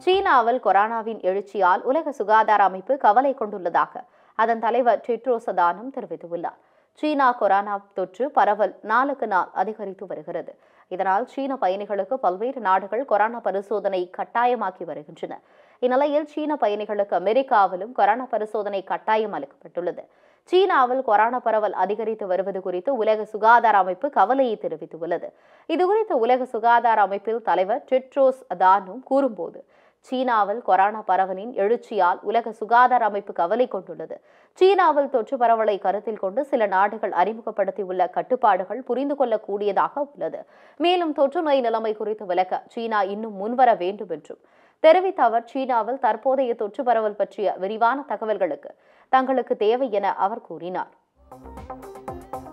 சீனாவில் கொரோனாவின் எழுச்சியால் உலக சுகாதார அமைப்பு கவலை கொண்டுள்ளதாக அதன் தலைவர் டெட்ரோஸ் அதானம் தெரிவித்துள்ளார் சீனா கொரோனா தொற்று பரவல் நாளுக்கு நாள் அதிகரித்து வருகிறது இதனால் சீன பயணிகளுக்கு பல்வேறு நாடுகள் கொரோனா பரிசோதனை கட்டாயமாக்கி வருகின்றன இந்நிலையில் சீன பயணிகளுக்கு அமெரிக்காவிலும் கொரோனா பரிசோதனை கட்டாயம் அளிக்கப்பட்டுள்ளது சீனாவில் கொரோனா பரவல் அதிகரித்து வருவது குறித்து உலக சுகாதார அமைப்பு கவலையை தெரிவித்துள்ளது இதுகுறித்து உலக சுகாதார அமைப்பில் தலைவர் டெட்ரோஸ் அதானும் கூறும்போது சீனாவில் கொரோனா பரவலின் எழுச்சியால் உலக சுகாதார அமைப்பு கவலை கொண்டுள்ளது சீனாவில் தொற்று பரவலை கருத்தில் கொண்டு சில நாடுகள் அறிமுகப்படுத்தியுள்ள கட்டுப்பாடுகள் புரிந்து கொள்ளக்கூடியதாக உள்ளது மேலும் தொற்று நோய் நிலைமை குறித்து விளக்க சீனா இன்னும் முன்வர வேண்டும் என்றும் தெரிவித்த அவர் சீனாவில் தற்போதைய தொற்று பரவல் பற்றிய விரிவான தகவல்களுக்கு தங்களுக்கு தேவை என அவர் கூறினார்